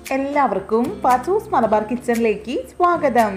എല്ലാവർക്കും പാച്ചൂസ് മലബാർ കിച്ചണിലേക്ക് സ്വാഗതം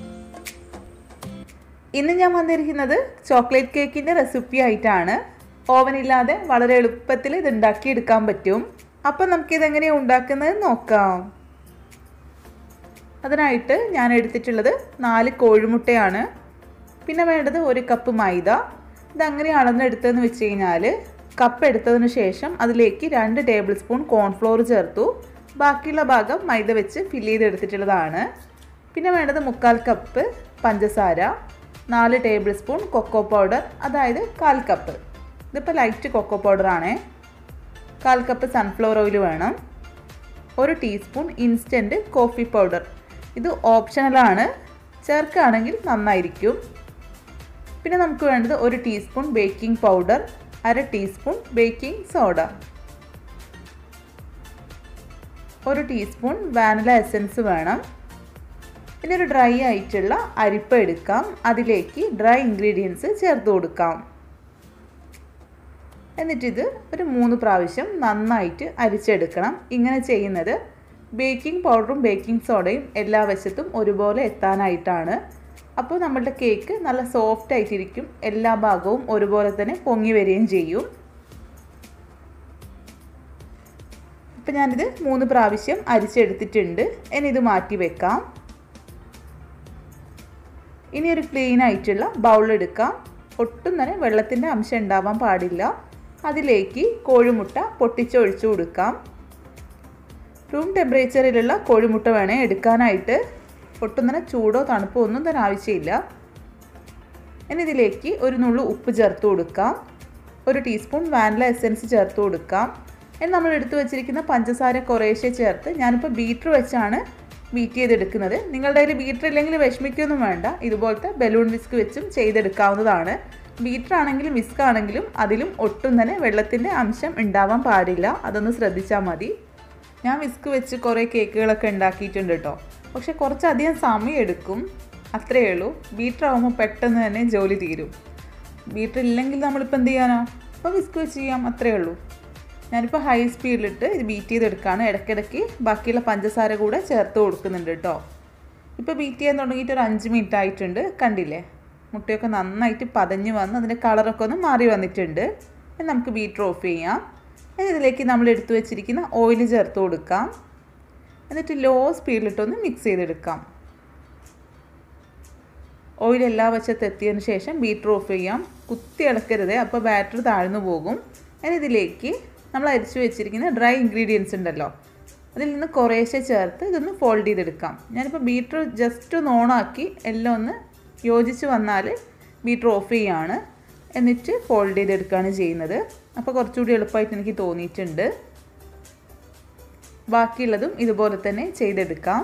ഇന്ന് ഞാൻ വന്നിരിക്കുന്നത് ചോക്ലേറ്റ് കേക്കിൻ്റെ റെസിപ്പി ആയിട്ടാണ് ഓവനില്ലാതെ വളരെ എളുപ്പത്തിൽ ഇത് ഉണ്ടാക്കിയെടുക്കാൻ പറ്റും അപ്പം നമുക്കിതെങ്ങനെയാണ് ഉണ്ടാക്കുന്നത് നോക്കാം അതിനായിട്ട് ഞാൻ എടുത്തിട്ടുള്ളത് നാല് കോഴിമുട്ടയാണ് പിന്നെ വേണ്ടത് ഒരു കപ്പ് മൈദ ഇതങ്ങനെ അളന്നെടുത്തതെന്ന് വെച്ച് കഴിഞ്ഞാൽ കപ്പ് എടുത്തതിന് ശേഷം അതിലേക്ക് രണ്ട് ടേബിൾ സ്പൂൺ കോൺഫ്ലോർ ചേർത്തു ബാക്കിയുള്ള ഭാഗം മൈദ വെച്ച് ഫില്ല് ചെയ്തെടുത്തിട്ടുള്ളതാണ് പിന്നെ വേണ്ടത് മുക്കാൽ കപ്പ് പഞ്ചസാര നാല് ടേബിൾ സ്പൂൺ കൊക്കോ പൗഡർ അതായത് കാൽ കപ്പ് ഇതിപ്പോൾ ലൈറ്റ് കൊക്കോ പൗഡറാണേ കാൽ കപ്പ് സൺഫ്ലവർ ഓയിൽ വേണം ഒരു ടീസ്പൂൺ ഇൻസ്റ്റൻറ്റ് കോഫി പൗഡർ ഇത് ഓപ്ഷണലാണ് ചേർക്കുകയാണെങ്കിൽ നന്നായിരിക്കും പിന്നെ നമുക്ക് വേണ്ടത് ഒരു ടീസ്പൂൺ ബേക്കിംഗ് പൗഡർ അര ടീസ്പൂൺ ബേക്കിംഗ് സോഡ ഒരു ടീസ്പൂൺ വാനില എസൻസ് വേണം പിന്നെ ഒരു ഡ്രൈ ആയിട്ടുള്ള അരിപ്പ എടുക്കാം അതിലേക്ക് ഡ്രൈ ഇൻഗ്രീഡിയൻസ് ചേർത്ത് കൊടുക്കാം എന്നിട്ടിത് ഒരു മൂന്ന് പ്രാവശ്യം നന്നായിട്ട് അരിച്ചെടുക്കണം ഇങ്ങനെ ചെയ്യുന്നത് ബേക്കിംഗ് പൗഡറും ബേക്കിംഗ് സോഡയും എല്ലാ വശത്തും ഒരുപോലെ എത്താനായിട്ടാണ് അപ്പോൾ നമ്മളുടെ കേക്ക് നല്ല സോഫ്റ്റ് ആയിട്ടിരിക്കും എല്ലാ ഭാഗവും ഒരുപോലെ തന്നെ പൊങ്ങി വരികയും ചെയ്യും ഇപ്പം ഞാനിത് മൂന്ന് പ്രാവശ്യം അരിച്ചെടുത്തിട്ടുണ്ട് ഇനി ഇത് മാറ്റി വെക്കാം ഇനി ഒരു ക്ലീൻ ആയിട്ടുള്ള ബൗൾ എടുക്കാം ഒട്ടും തന്നെ വെള്ളത്തിൻ്റെ അംശം ഉണ്ടാവാൻ പാടില്ല അതിലേക്ക് കോഴിമുട്ട പൊട്ടിച്ചൊഴിച്ചു കൊടുക്കാം റൂം ടെമ്പറേച്ചറിലുള്ള കോഴിമുട്ട വേണേ എടുക്കാനായിട്ട് ഒട്ടും തന്നെ ചൂടോ തണുപ്പോ ഒന്നും തന്നെ ആവശ്യമില്ല ഇനി ഇതിലേക്ക് ഒരു നുള്ളു ഉപ്പ് ചേർത്ത് കൊടുക്കാം ഒരു ടീസ്പൂൺ വാനില എസൻസ് ചേർത്ത് കൊടുക്കാം ഇനി നമ്മൾ എടുത്തു വെച്ചിരിക്കുന്ന പഞ്ചസാര കുറേശ്ശെ ചേർത്ത് ഞാനിപ്പോൾ ബീറ്റർ വെച്ചാണ് ബീറ്റ് ചെയ്തെടുക്കുന്നത് നിങ്ങളുടെ കയ്യിൽ ബീറ്റർ ഇല്ലെങ്കിൽ വിഷമിക്കൊന്നും വേണ്ട ഇതുപോലത്തെ ബലൂൺ വിസ്ക് വെച്ചും ചെയ്തെടുക്കാവുന്നതാണ് ബീറ്റർ ആണെങ്കിലും വിസ്ക് ആണെങ്കിലും അതിലും ഒട്ടും തന്നെ വെള്ളത്തിൻ്റെ അംശം ഉണ്ടാവാൻ പാടില്ല അതൊന്ന് ശ്രദ്ധിച്ചാൽ മതി ഞാൻ വിസ്ക് വെച്ച് കുറേ കേക്കുകളൊക്കെ ഉണ്ടാക്കിയിട്ടുണ്ട് കേട്ടോ പക്ഷെ കുറച്ചധികം സമയം എടുക്കും അത്രയേ ഉള്ളൂ ബീറ്റർ ആകുമ്പോൾ പെട്ടെന്ന് തന്നെ ജോലി തീരും ബീറ്റർ ഇല്ലെങ്കിൽ നമ്മളിപ്പോൾ എന്ത് ചെയ്യാനോ അപ്പോൾ വിസ്ക് വെച്ച് ചെയ്യാം അത്രയേ ഉള്ളൂ ഞാനിപ്പോൾ ഹൈ സ്പീഡിലിട്ട് ഇത് ബീറ്റ് ചെയ്തെടുക്കുകയാണ് ഇടയ്ക്കിടയ്ക്ക് ബാക്കിയുള്ള പഞ്ചസാര കൂടെ ചേർത്ത് കൊടുക്കുന്നുണ്ട് കേട്ടോ ഇപ്പോൾ ബീറ്റ് ചെയ്യാൻ തുടങ്ങിയിട്ട് ഒരു അഞ്ച് മിനിറ്റ് ആയിട്ടുണ്ട് കണ്ടില്ലേ മുട്ടയൊക്കെ നന്നായിട്ട് പതഞ്ഞ് വന്ന് അതിൻ്റെ കളറൊക്കെ ഒന്ന് മാറി വന്നിട്ടുണ്ട് ഇനി നമുക്ക് ബീറ്റർ ഓഫ് ചെയ്യാം ഇനി ഇതിലേക്ക് നമ്മൾ എടുത്തു വെച്ചിരിക്കുന്ന ഓയിൽ ചേർത്ത് കൊടുക്കാം എന്നിട്ട് ലോ സ്പീഡിലിട്ടൊന്ന് മിക്സ് ചെയ്തെടുക്കാം ഓയിൽ എല്ലാ വശത്ത് എത്തിയതിന് ശേഷം ബീറ്റർ ഓഫ് ചെയ്യാം കുത്തി ഇളക്കരുത് അപ്പോൾ ബാറ്റർ താഴ്ന്നു പോകും ഇനി ഇതിലേക്ക് നമ്മൾ അരിച്ചു വെച്ചിരിക്കുന്ന ഡ്രൈ ഇൻഗ്രീഡിയൻസ് ഉണ്ടല്ലോ അതിൽ നിന്ന് കുറേശ്ശെ ചേർത്ത് ഇതൊന്ന് ഫോൾഡ് ചെയ്തെടുക്കാം ഞാനിപ്പോൾ ബീറ്റർ ജസ്റ്റ് ഒന്ന് ഓണാക്കി എല്ലാം ഒന്ന് യോജിച്ച് വന്നാൽ ബീറ്റർ ഓഫ് ചെയ്യാണ് എന്നിട്ട് ഫോൾഡ് ചെയ്തെടുക്കുകയാണ് ചെയ്യുന്നത് അപ്പോൾ കുറച്ചുകൂടി എളുപ്പമായിട്ട് എനിക്ക് തോന്നിയിട്ടുണ്ട് ബാക്കിയുള്ളതും ഇതുപോലെ തന്നെ ചെയ്തെടുക്കാം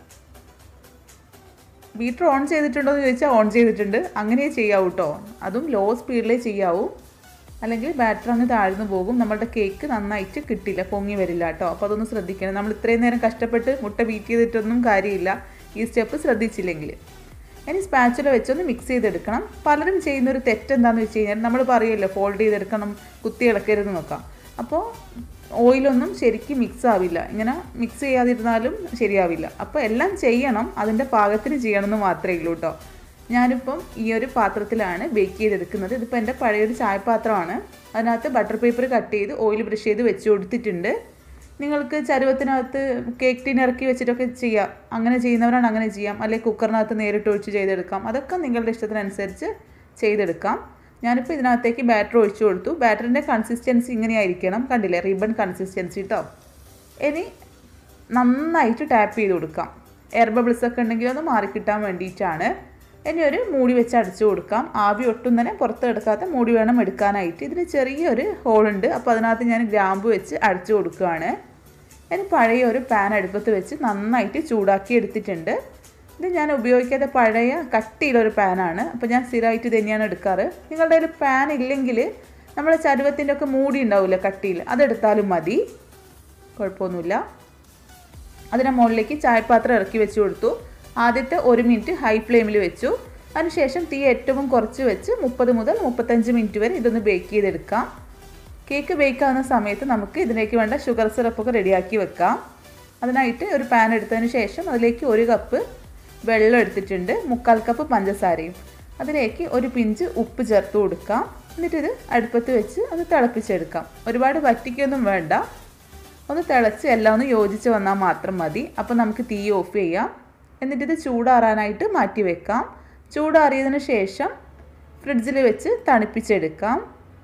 ബീറ്റർ ഓൺ ചെയ്തിട്ടുണ്ടോ എന്ന് ചോദിച്ചാൽ ഓൺ ചെയ്തിട്ടുണ്ട് അങ്ങനെ ചെയ്യാവൂ കേട്ടോ അതും ലോ സ്പീഡിലേ ചെയ്യാവൂ അല്ലെങ്കിൽ ബാറ്റർ അങ്ങ് താഴ്ന്നു പോകും നമ്മളുടെ കേക്ക് നന്നായിട്ട് കിട്ടില്ല പൊങ്ങി വരില്ല കേട്ടോ അപ്പോൾ അതൊന്ന് ശ്രദ്ധിക്കണം നമ്മൾ ഇത്രയും നേരം കഷ്ടപ്പെട്ട് മുട്ട ബീറ്റ് ചെയ്തിട്ടൊന്നും കാര്യമില്ല ഈ സ്റ്റെപ്പ് ശ്രദ്ധിച്ചില്ലെങ്കിൽ ഇനി സ്പാച്ചുല വെച്ചൊന്ന് മിക്സ് ചെയ്തെടുക്കണം പലരും ചെയ്യുന്ന ഒരു തെറ്റ് എന്താണെന്ന് വെച്ച് കഴിഞ്ഞാൽ നമ്മൾ പറയുമല്ലോ ഫോൾഡ് ചെയ്തെടുക്കണം കുത്തി ഇളക്കരുത് നോക്കാം അപ്പോൾ ഓയിലൊന്നും ശരിക്കും മിക്സ് ആവില്ല ഇങ്ങനെ മിക്സ് ചെയ്യാതിരുന്നാലും ശരിയാവില്ല അപ്പോൾ എല്ലാം ചെയ്യണം അതിൻ്റെ പാകത്തിന് ചെയ്യണമെന്ന് മാത്രമേ ഉള്ളൂ കേട്ടോ ഞാനിപ്പം ഈ ഒരു പാത്രത്തിലാണ് ബേക്ക് ചെയ്തെടുക്കുന്നത് ഇതിപ്പോൾ എൻ്റെ പഴയൊരു ചായപാത്രമാണ് അതിനകത്ത് ബട്ടർ പേപ്പർ കട്ട് ചെയ്ത് ഓയിൽ ബ്രഷ് ചെയ്ത് വെച്ച് കൊടുത്തിട്ടുണ്ട് നിങ്ങൾക്ക് ചരുവത്തിനകത്ത് കേക്ക് ടീൻ ഇറക്കി വെച്ചിട്ടൊക്കെ ചെയ്യാം അങ്ങനെ ചെയ്യുന്നവരാണ് അങ്ങനെ ചെയ്യാം അല്ലെങ്കിൽ കുക്കറിനകത്ത് നേരിട്ട് ഒഴിച്ച് ചെയ്തെടുക്കാം അതൊക്കെ നിങ്ങളുടെ ഇഷ്ടത്തിനനുസരിച്ച് ചെയ്തെടുക്കാം ഞാനിപ്പോൾ ഇതിനകത്തേക്ക് ബാറ്റർ ഒഴിച്ചു കൊടുത്തു ബാറ്ററിൻ്റെ കൺസിസ്റ്റൻസി ഇങ്ങനെയായിരിക്കണം കണ്ടില്ലേ റിബൺ കൺസിസ്റ്റൻസി കേട്ടോ ഇനി നന്നായിട്ട് ടാപ്പ് ചെയ്ത് കൊടുക്കാം എയർ ബബിൾസ് ഒക്കെ ഉണ്ടെങ്കിൽ ഒന്ന് മാറിക്കിട്ടാൻ വേണ്ടിയിട്ടാണ് ഇനി ഒരു മൂടി വെച്ച് അടച്ചു കൊടുക്കാം ആവി ഒട്ടും തന്നെ പുറത്ത് കിടക്കാത്ത മൂടി വേണം എടുക്കാനായിട്ട് ഇതിന് ചെറിയൊരു ഹോളുണ്ട് അപ്പോൾ അതിനകത്ത് ഞാൻ ഗ്രാമ്പ് വെച്ച് അടച്ചു കൊടുക്കുകയാണ് ഇനി പഴയ ഒരു പാൻ അടുപ്പത്ത് വെച്ച് നന്നായിട്ട് ചൂടാക്കി എടുത്തിട്ടുണ്ട് ഇത് ഞാൻ ഉപയോഗിക്കാത്ത പഴയ കട്ടിയിലൊരു പാനാണ് അപ്പോൾ ഞാൻ സ്ഥിരമായിട്ട് ഇത് തന്നെയാണ് എടുക്കാറ് നിങ്ങളുടെ ഒരു പാൻ ഇല്ലെങ്കിൽ നമ്മൾ ചരുവത്തിൻ്റെ ഒക്കെ മൂടി ഉണ്ടാവില്ല കട്ടിയിൽ അതെടുത്താലും മതി കുഴപ്പമൊന്നുമില്ല അതിന് മുകളിലേക്ക് ചായപാത്രം ഇറക്കി വെച്ച് കൊടുത്തു ആദ്യത്തെ ഒരു മിനിറ്റ് ഹൈ ഫ്ലെയിമിൽ വെച്ചു അതിനുശേഷം തീ ഏറ്റവും കുറച്ച് വെച്ച് മുപ്പത് മുതൽ മുപ്പത്തഞ്ച് മിനിറ്റ് വരെ ഇതൊന്ന് ബേക്ക് ചെയ്തെടുക്കാം കേക്ക് ബേക്ക് ആവുന്ന സമയത്ത് നമുക്ക് ഇതിലേക്ക് വേണ്ട ഷുഗർ സിറപ്പൊക്കെ റെഡിയാക്കി വെക്കാം അതിനായിട്ട് ഒരു പാൻ എടുത്തതിന് ശേഷം അതിലേക്ക് ഒരു കപ്പ് വെള്ളം എടുത്തിട്ടുണ്ട് മുക്കാൽ കപ്പ് പഞ്ചസാരയും അതിലേക്ക് ഒരു പിഞ്ച് ഉപ്പ് ചേർത്ത് കൊടുക്കാം എന്നിട്ടിത് അടുപ്പത്ത് വെച്ച് ഒന്ന് തിളപ്പിച്ചെടുക്കാം ഒരുപാട് വറ്റിക്കൊന്നും വേണ്ട ഒന്ന് തിളച്ച് എല്ലാം ഒന്ന് യോജിച്ച് വന്നാൽ മാത്രം മതി അപ്പോൾ നമുക്ക് തീ ഓഫ് ചെയ്യാം എന്നിട്ടിത് ചൂടാറാനായിട്ട് മാറ്റി വെക്കാം ചൂടാറിയതിന് ശേഷം ഫ്രിഡ്ജിൽ വെച്ച് തണുപ്പിച്ചെടുക്കാം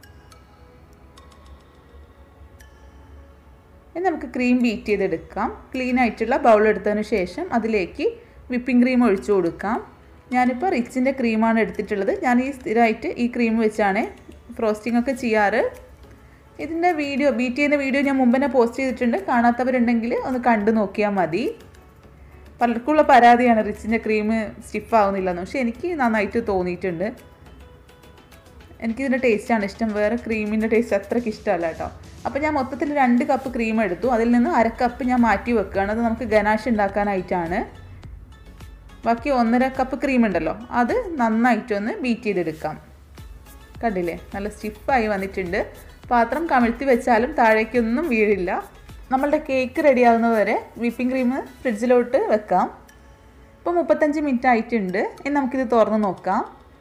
ഇനി നമുക്ക് ക്രീം ബീറ്റ് ചെയ്തെടുക്കാം ക്ലീൻ ആയിട്ടുള്ള ബൗൾ എടുത്തതിന് ശേഷം അതിലേക്ക് വിപ്പിംഗ് ക്രീം ഒഴിച്ചു കൊടുക്കാം ഞാനിപ്പോൾ റിച്ചിൻ്റെ ക്രീമാണ് എടുത്തിട്ടുള്ളത് ഞാൻ ഈ സ്ഥിരമായിട്ട് ഈ ക്രീം വെച്ചാണ് ഫ്രോസ്റ്റിംഗ് ഒക്കെ ചെയ്യാറ് ഇതിൻ്റെ വീഡിയോ ബീറ്റ് ചെയ്യുന്ന വീഡിയോ ഞാൻ മുമ്പ് തന്നെ പോസ്റ്റ് ചെയ്തിട്ടുണ്ട് കാണാത്തവരുണ്ടെങ്കിൽ ഒന്ന് കണ്ടു നോക്കിയാൽ മതി പലർക്കുള്ള പരാതിയാണ് റിച്ചിൻ്റെ ക്രീം സ്റ്റിഫ് ആവുന്നില്ലെന്ന് പക്ഷേ എനിക്ക് നന്നായിട്ട് തോന്നിയിട്ടുണ്ട് എനിക്കിതിൻ്റെ ടേസ്റ്റാണ് ഇഷ്ടം വേറെ ക്രീമിൻ്റെ ടേസ്റ്റ് അത്രയ്ക്ക് ഇഷ്ടമല്ല കേട്ടോ അപ്പോൾ ഞാൻ മൊത്തത്തിൽ രണ്ട് കപ്പ് ക്രീം എടുത്തു അതിൽ നിന്ന് അര കപ്പ് ഞാൻ മാറ്റി വെക്കുകയാണ് അത് നമുക്ക് ഗനാഷ് ഉണ്ടാക്കാനായിട്ടാണ് ബാക്കി ഒന്നര കപ്പ് ക്രീം ഉണ്ടല്ലോ അത് നന്നായിട്ടൊന്ന് ബീറ്റ് ചെയ്തെടുക്കാം കണ്ടില്ലേ നല്ല സ്റ്റിഫായി വന്നിട്ടുണ്ട് പാത്രം കമിഴ്ത്തി വെച്ചാലും താഴേക്കൊന്നും വീഴില്ല നമ്മളുടെ കേക്ക് റെഡി ആകുന്നതുവരെ വിപ്പിംഗ് ക്രീം ഫ്രിഡ്ജിലോട്ട് വെക്കാം ഇപ്പോൾ മുപ്പത്തഞ്ച് മിനിറ്റ് ആയിട്ടുണ്ട് ഇനി നമുക്കിത് തുറന്ന് നോക്കാം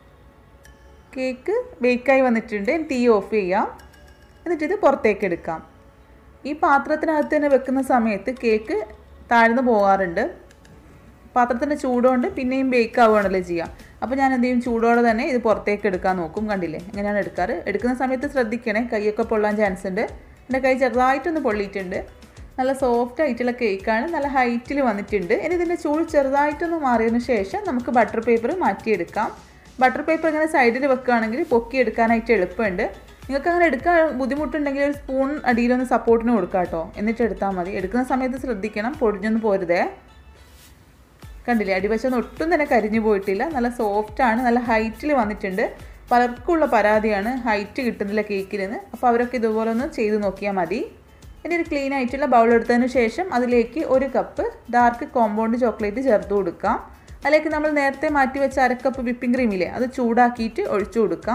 കേക്ക് ബേക്കായി വന്നിട്ടുണ്ട് ഇനി തീ ഓഫ് ചെയ്യാം എന്നിട്ടിത് പുറത്തേക്ക് എടുക്കാം ഈ പാത്രത്തിനകത്ത് തന്നെ വെക്കുന്ന സമയത്ത് കേക്ക് താഴ്ന്നു പോകാറുണ്ട് പാത്രത്തിൻ്റെ ചൂടുകൊണ്ട് പിന്നെയും ബേക്ക് ആവുകയാണല്ലോ ചെയ്യുക അപ്പോൾ ഞാൻ എന്ത് ചെയ്യും ചൂടോടെ തന്നെ ഇത് പുറത്തേക്ക് എടുക്കാൻ നോക്കും കണ്ടില്ലേ എങ്ങനെയാണ് എടുക്കാറ് എടുക്കുന്ന സമയത്ത് ശ്രദ്ധിക്കണേ കൈയൊക്കെ പൊള്ളാൻ ചാൻസ് ഉണ്ട് എൻ്റെ കൈ ചെറുതായിട്ടൊന്ന് പൊള്ളിയിട്ടുണ്ട് നല്ല സോഫ്റ്റ് ആയിട്ടുള്ള കേക്കാണ് നല്ല ഹൈറ്റിൽ വന്നിട്ടുണ്ട് ഇനി ഇതിൻ്റെ ചൂട് ചെറുതായിട്ടൊന്ന് മാറിയതിന് ശേഷം നമുക്ക് ബട്ടർ പേപ്പർ മാറ്റിയെടുക്കാം ബട്ടർ പേപ്പർ ഇങ്ങനെ സൈഡിൽ വെക്കുകയാണെങ്കിൽ പൊക്കി എടുക്കാനായിട്ട് എളുപ്പമുണ്ട് നിങ്ങൾക്ക് അങ്ങനെ എടുക്കാൻ ബുദ്ധിമുട്ടുണ്ടെങ്കിൽ ഒരു സ്പൂൺ അടിയിലൊന്ന് സപ്പോർട്ടിന് കൊടുക്കാം കേട്ടോ എന്നിട്ട് എടുത്താൽ മതി എടുക്കുന്ന സമയത്ത് ശ്രദ്ധിക്കണം പൊടിഞ്ഞൊന്നും പോരുതേ കണ്ടില്ലേ അടിവശം ഒട്ടും തന്നെ കരിഞ്ഞു പോയിട്ടില്ല നല്ല സോഫ്റ്റ് ആണ് നല്ല ഹൈറ്റിൽ വന്നിട്ടുണ്ട് പലർക്കുള്ള പരാതിയാണ് ഹൈറ്റ് കിട്ടുന്നില്ല കേക്കിൽ നിന്ന് അപ്പോൾ അവരൊക്കെ ഇതുപോലെ ഒന്ന് ചെയ്ത് നോക്കിയാൽ മതി ഇനി ഒരു ക്ലീൻ ആയിട്ടുള്ള ബൗൾ എടുത്തതിന് ശേഷം അതിലേക്ക് ഒരു കപ്പ് ഡാർക്ക് കോമ്പൗണ്ട് ചോക്ലേറ്റ് ചേർത്ത് കൊടുക്കാം അതിലേക്ക് നമ്മൾ നേരത്തെ മാറ്റി വെച്ച അരക്കപ്പ് വിപ്പിംഗ് ക്രീമില്ലേ അത് ചൂടാക്കിയിട്ട് ഒഴിച്ചു കൊടുക്കാം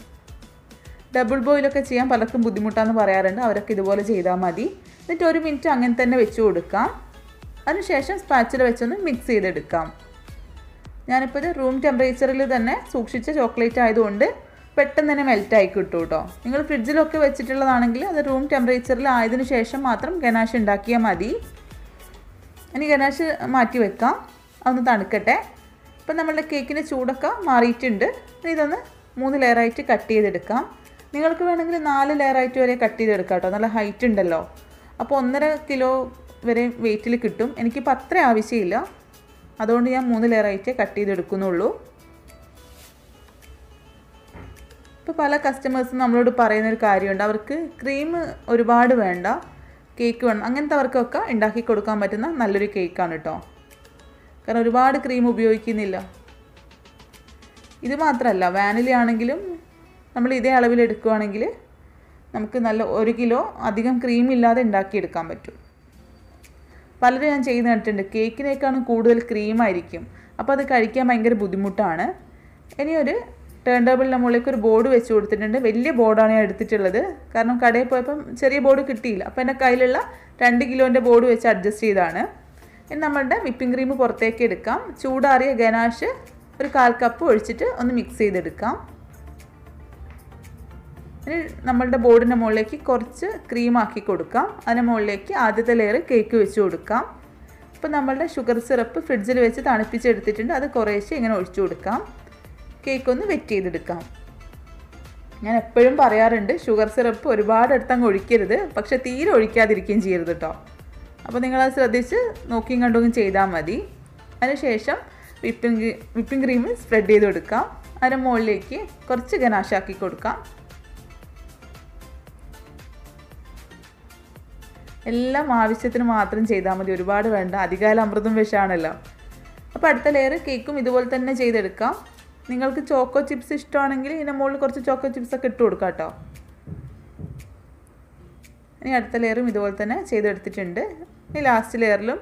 ഡബിൾ ബോയിലൊക്കെ ചെയ്യാൻ പലർക്കും ബുദ്ധിമുട്ടാണെന്ന് പറയാറുണ്ട് അവരൊക്കെ ഇതുപോലെ ചെയ്താൽ മതി എന്നിട്ട് ഒരു മിനിറ്റ് അങ്ങനെ തന്നെ വെച്ച് കൊടുക്കാം അതിനുശേഷം സ്പാച്ചിൽ വെച്ചൊന്ന് മിക്സ് ചെയ്തെടുക്കാം ഞാനിപ്പോൾ ഇത് റൂം ടെമ്പറേച്ചറിൽ തന്നെ സൂക്ഷിച്ച ചോക്ലേറ്റ് ആയതുകൊണ്ട് പെട്ടെന്ന് തന്നെ മെൽറ്റായി കിട്ടും കേട്ടോ നിങ്ങൾ ഫ്രിഡ്ജിലൊക്കെ വെച്ചിട്ടുള്ളതാണെങ്കിൽ അത് റൂം ടെമ്പറേച്ചറിൽ ആയതിനു ശേഷം മാത്രം ഗനാഷ് ഉണ്ടാക്കിയാൽ മതി ഇനി ഗനാഷ് മാറ്റി വെക്കാം അതൊന്ന് തണുക്കട്ടെ ഇപ്പം നമ്മളുടെ കേക്കിൻ്റെ ചൂടൊക്കെ മാറിയിട്ടുണ്ട് ഇനി ഇതൊന്ന് മൂന്ന് ലെയറായിട്ട് കട്ട് ചെയ്തെടുക്കാം നിങ്ങൾക്ക് വേണമെങ്കിൽ നാല് ലെയറായിട്ട് വരെ കട്ട് ചെയ്തെടുക്കാം കേട്ടോ നല്ല ഹൈറ്റ് ഉണ്ടല്ലോ അപ്പോൾ ഒന്നര കിലോ വരെ വെയിറ്റിൽ കിട്ടും എനിക്കിപ്പോൾ അത്ര ആവശ്യമില്ല അതുകൊണ്ട് ഞാൻ മൂന്ന് ലെയറായിട്ട് കട്ട് ചെയ്തെടുക്കുന്നുള്ളൂ ഇപ്പോൾ പല കസ്റ്റമേഴ്സും നമ്മളോട് പറയുന്നൊരു കാര്യമുണ്ട് അവർക്ക് ക്രീം ഒരുപാട് വേണ്ട കേക്ക് വേണം അങ്ങനത്തെ അവർക്കൊക്കെ ഉണ്ടാക്കി കൊടുക്കാൻ പറ്റുന്ന നല്ലൊരു കേക്കാണ് കേട്ടോ കാരണം ഒരുപാട് ക്രീം ഉപയോഗിക്കുന്നില്ല ഇത് മാത്രമല്ല വാനില ആണെങ്കിലും നമ്മൾ ഇതേ അളവിൽ എടുക്കുകയാണെങ്കിൽ നമുക്ക് നല്ല ഒരു കിലോ അധികം ക്രീം ഇല്ലാതെ ഉണ്ടാക്കിയെടുക്കാൻ പറ്റും പലരും ഞാൻ ചെയ്യുന്ന കണ്ടിട്ടുണ്ട് കേക്കിനേക്കാളും കൂടുതൽ ക്രീമായിരിക്കും അപ്പോൾ അത് കഴിക്കാൻ ഭയങ്കര ബുദ്ധിമുട്ടാണ് ഇനി ഒരു ടേൺ ടേബിളിൻ്റെ മുകളിലേക്ക് ഒരു ബോർഡ് വെച്ച് കൊടുത്തിട്ടുണ്ട് വലിയ ബോർഡാണ് ഞാൻ എടുത്തിട്ടുള്ളത് കാരണം കടയിൽ പോയപ്പം ചെറിയ ബോർഡ് കിട്ടിയില്ല അപ്പോൾ എൻ്റെ കയ്യിലുള്ള രണ്ട് കിലോൻ്റെ ബോർഡ് വെച്ച് അഡ്ജസ്റ്റ് ചെയ്താണ് ഇനി നമ്മളുടെ വിപ്പിംഗ് ക്രീം പുറത്തേക്ക് എടുക്കാം ചൂടാറിയ ഗനാഷ് ഒരു കാൽ കപ്പ് ഒഴിച്ചിട്ട് ഒന്ന് മിക്സ് ചെയ്തെടുക്കാം ഇനി നമ്മളുടെ ബോർഡിൻ്റെ മുകളിലേക്ക് കുറച്ച് ക്രീം ആക്കി കൊടുക്കാം അതിന് മുകളിലേക്ക് ആദ്യത്തെ ലെയർ കേക്ക് വെച്ച് കൊടുക്കാം ഇപ്പോൾ നമ്മളുടെ ഷുഗർ സിറപ്പ് ഫ്രിഡ്ജിൽ വെച്ച് തണുപ്പിച്ചെടുത്തിട്ടുണ്ട് അത് കുറേശ്ശെ ഇങ്ങനെ ഒഴിച്ചു കൊടുക്കാം കേക്ക് ഒന്ന് വെറ്റ് ചെയ്തെടുക്കാം ഞാൻ എപ്പോഴും പറയാറുണ്ട് ഷുഗർ സിറപ്പ് ഒരുപാട് അടുത്തങ്ങ് ഒഴിക്കരുത് പക്ഷെ തീരെ ഒഴിക്കാതിരിക്കുകയും ചെയ്യരുത് കേട്ടോ അപ്പോൾ നിങ്ങളത് ശ്രദ്ധിച്ച് നോക്കിയും കണ്ടും ചെയ്താൽ മതി അതിനുശേഷം വിപ്പിംഗ് വിപ്പിംഗ് ക്രീം സ്പ്രെഡ് ചെയ്ത് കൊടുക്കാം അതിന് മുകളിലേക്ക് കുറച്ച് ഗനാശാക്കി കൊടുക്കാം എല്ലാം ആവശ്യത്തിന് മാത്രം ചെയ്താൽ മതി ഒരുപാട് വേണ്ട അധികാല അമൃതം വിഷമാണല്ലോ അപ്പോൾ അടുത്ത ലെയർ കേക്കും ഇതുപോലെ തന്നെ ചെയ്തെടുക്കാം നിങ്ങൾക്ക് ചോക്കോ ചിപ്സ് ഇഷ്ടമാണെങ്കിൽ ഇതിൻ്റെ മുകളിൽ കുറച്ച് ചോക്കോ ചിപ്സ് ഒക്കെ ഇട്ട് കൊടുക്കാം കേട്ടോ ഇനി അടുത്ത ലെയറും ഇതുപോലെ തന്നെ ചെയ്തെടുത്തിട്ടുണ്ട് ഇനി ലാസ്റ്റ് ലെയറിലും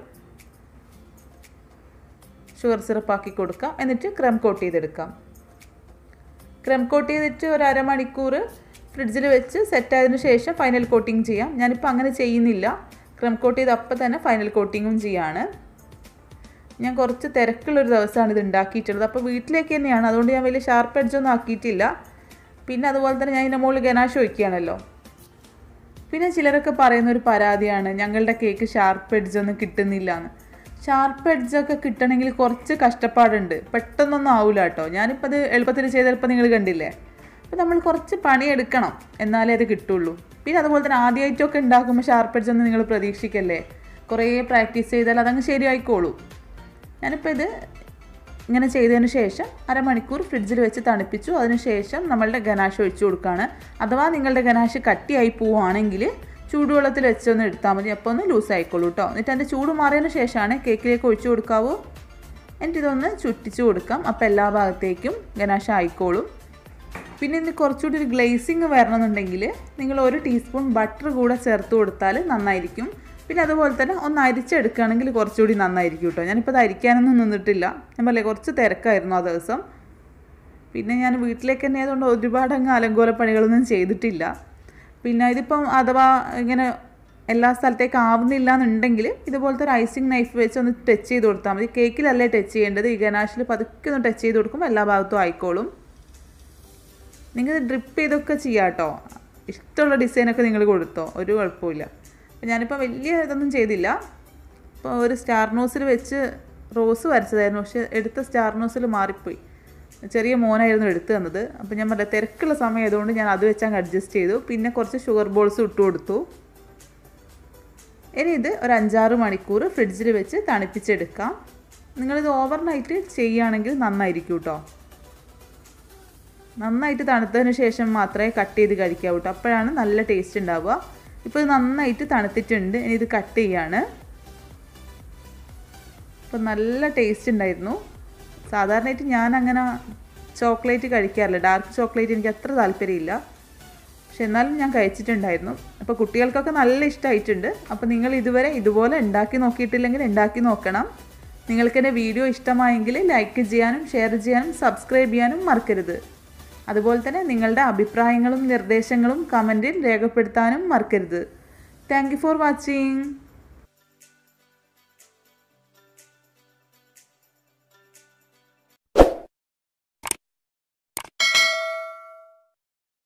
ഷുഗർ സിറപ്പ് ആക്കി കൊടുക്കാം എന്നിട്ട് ക്രം കോട്ട് ചെയ്തെടുക്കാം ക്രം കോട്ട് ചെയ്തിട്ട് ഒരു അരമണിക്കൂർ ഫ്രിഡ്ജിൽ വെച്ച് സെറ്റ് ആയതിനു ശേഷം ഫൈനൽ കോട്ടിങ് ചെയ്യാം ഞാനിപ്പോൾ അങ്ങനെ ചെയ്യുന്നില്ല ക്രം കോട്ട് ചെയ്ത് അപ്പം തന്നെ ഫൈനൽ കോട്ടിങ്ങും ചെയ്യാണ് ഞാൻ കുറച്ച് തിരക്കുള്ളൊരു ദിവസമാണ് ഇത് ഉണ്ടാക്കിയിട്ടുള്ളത് അപ്പോൾ വീട്ടിലേക്ക് തന്നെയാണ് അതുകൊണ്ട് ഞാൻ വലിയ ഷാർപ്പ് എഡ്ജൊന്നും ആക്കിയിട്ടില്ല പിന്നെ അതുപോലെ തന്നെ ഞാൻ ഇതിൻ്റെ മുകളിൽ ഗനാശ ഒഴിക്കുകയാണല്ലോ പിന്നെ ചിലരൊക്കെ പറയുന്ന ഒരു പരാതിയാണ് ഞങ്ങളുടെ കേക്ക് ഷാർപ്പ് എഡ്ജൊന്നും കിട്ടുന്നില്ല എന്ന് ഷാർപ്പ് എഡ്ജൊക്കെ കിട്ടണമെങ്കിൽ കുറച്ച് കഷ്ടപ്പാടുണ്ട് പെട്ടെന്നൊന്നും ആവില്ല കേട്ടോ ഞാനിപ്പോൾ അത് എളുപ്പത്തിൽ ചെയ്തപ്പോൾ നിങ്ങൾ കണ്ടില്ലേ അപ്പോൾ നമ്മൾ കുറച്ച് പണിയെടുക്കണം എന്നാലേ അത് കിട്ടുള്ളൂ പിന്നെ അതുപോലെ തന്നെ ആദ്യമായിട്ടൊക്കെ ഉണ്ടാക്കുമ്പോൾ ഷാർപ്പ് എഡ്ജൊന്നും നിങ്ങൾ പ്രതീക്ഷിക്കല്ലേ കുറേ പ്രാക്ടീസ് ചെയ്താൽ അതങ്ങ് ശരിയായിക്കോളൂ ഞാനിപ്പോൾ ഇത് ഇങ്ങനെ ചെയ്തതിന് ശേഷം അരമണിക്കൂർ ഫ്രിഡ്ജിൽ വെച്ച് തണുപ്പിച്ചു അതിനുശേഷം നമ്മളുടെ ഗനാശ ഒഴിച്ചു കൊടുക്കുകയാണ് അഥവാ നിങ്ങളുടെ ഗനാശ് കട്ടിയായി പോവുകയാണെങ്കിൽ ചൂടുവെള്ളത്തിൽ വെച്ചൊന്ന് എടുത്താൽ മതി അപ്പോൾ ഒന്ന് ലൂസ് ആയിക്കോളൂ കേട്ടോ എന്നിട്ട് അതിൻ്റെ ചൂട് മാറിയതിന് ശേഷമാണ് കേക്കിലേക്ക് ഒഴിച്ചു കൊടുക്കാവൂ എന്നിട്ട് ഇതൊന്ന് ചുറ്റിച്ച് കൊടുക്കാം അപ്പോൾ എല്ലാ ഭാഗത്തേക്കും ഗനാശ ആയിക്കോളും പിന്നെ ഇതിന് കുറച്ചുകൂടി ഒരു ഗ്ലേസിങ് വരണമെന്നുണ്ടെങ്കിൽ നിങ്ങൾ ഒരു ടീസ്പൂൺ ബട്ടർ കൂടെ ചേർത്ത് കൊടുത്താൽ നന്നായിരിക്കും പിന്നെ അതുപോലെ തന്നെ ഒന്ന് അരിച്ചെടുക്കുകയാണെങ്കിൽ കുറച്ചുകൂടി നന്നായിരിക്കും കേട്ടോ ഞാനിപ്പോൾ അത് അരിക്കാനൊന്നും നിന്നിട്ടില്ല ഞാൻ പറയേ കുറച്ച് തിരക്കായിരുന്നു ആ ദിവസം പിന്നെ ഞാൻ വീട്ടിലേക്ക് തന്നെ ആയതുകൊണ്ട് ഒരുപാട് അങ്ങ് അലങ്കോല പണികളൊന്നും ചെയ്തിട്ടില്ല പിന്നെ ഇതിപ്പം അഥവാ ഇങ്ങനെ എല്ലാ സ്ഥലത്തേക്ക് ആവുന്നില്ല എന്നുണ്ടെങ്കിൽ ഇതുപോലത്തെ ഒരു ഐസിങ് നൈഫ് വെച്ച് ഒന്ന് ടച്ച് ചെയ്ത് കൊടുത്താൽ മതി കേക്കിലല്ലേ ടച്ച് ചെയ്യേണ്ടത് ഈ ഗനാഷിൽ പതുക്കെ ഒന്ന് ടച്ച് ചെയ്ത് കൊടുക്കുമ്പോൾ എല്ലാ ഭാഗത്തും ആയിക്കോളും നിങ്ങൾ ഡ്രിപ്പ് ചെയ്തൊക്കെ ചെയ്യാം കേട്ടോ ഇഷ്ടമുള്ള ഡിസൈനൊക്കെ നിങ്ങൾ കൊടുത്തോ ഒരു കുഴപ്പമില്ല അപ്പോൾ ഞാനിപ്പോൾ വലിയ ഇതൊന്നും ചെയ്തില്ല ഇപ്പോൾ ഒരു സ്റ്റാർ നോസിൽ വെച്ച് റോസ് വരച്ചതായിരുന്നു പക്ഷെ എടുത്ത സ്റ്റാർ നോസിൽ മാറിപ്പോയി ചെറിയ മോനായിരുന്നു എടുത്തു തന്നത് അപ്പോൾ ഞാൻ പറഞ്ഞ തിരക്കുള്ള സമയം ആയതുകൊണ്ട് ഞാൻ അത് വെച്ച് അങ്ങ് അഡ്ജസ്റ്റ് ചെയ്തു പിന്നെ കുറച്ച് ഷുഗർ ബോൾസ് ഇട്ട് കൊടുത്തു ഇനി ഇത് ഒരു അഞ്ചാറ് മണിക്കൂർ ഫ്രിഡ്ജിൽ വെച്ച് തണുപ്പിച്ചെടുക്കാം നിങ്ങളിത് ഓവർനൈറ്റ് ചെയ്യുകയാണെങ്കിൽ നന്നായിരിക്കും കേട്ടോ നന്നായിട്ട് തണുത്തതിന് ശേഷം മാത്രമേ കട്ട് ചെയ്ത് കഴിക്കാവൂ കേട്ടോ അപ്പോഴാണ് നല്ല ടേസ്റ്റ് ഉണ്ടാവുക ഇപ്പോൾ ഇത് നന്നായിട്ട് തണുത്തിട്ടുണ്ട് ഇനി ഇത് കട്ട് ചെയ്യാണ് അപ്പോൾ നല്ല ടേസ്റ്റ് ഉണ്ടായിരുന്നു സാധാരണയായിട്ട് ഞാൻ അങ്ങനെ ചോക്ലേറ്റ് കഴിക്കാറില്ല ഡാർക്ക് ചോക്ലേറ്റ് എനിക്ക് അത്ര താല്പര്യമില്ല പക്ഷെ എന്നാലും ഞാൻ കഴിച്ചിട്ടുണ്ടായിരുന്നു അപ്പോൾ കുട്ടികൾക്കൊക്കെ നല്ല ഇഷ്ടമായിട്ടുണ്ട് അപ്പോൾ നിങ്ങൾ ഇതുവരെ ഇതുപോലെ ഉണ്ടാക്കി നോക്കിയിട്ടില്ലെങ്കിൽ ഉണ്ടാക്കി നോക്കണം നിങ്ങൾക്ക് എൻ്റെ വീഡിയോ ഇഷ്ടമായെങ്കിൽ ലൈക്ക് ചെയ്യാനും ഷെയർ ചെയ്യാനും സബ്സ്ക്രൈബ് ചെയ്യാനും മറക്കരുത് അതുപോലെ തന്നെ നിങ്ങളുടെ അഭിപ്രായങ്ങളും നിർദ്ദേശങ്ങളും കമൻറ്റിൽ രേഖപ്പെടുത്താനും മറക്കരുത് താങ്ക് ഫോർ വാച്ചിങ്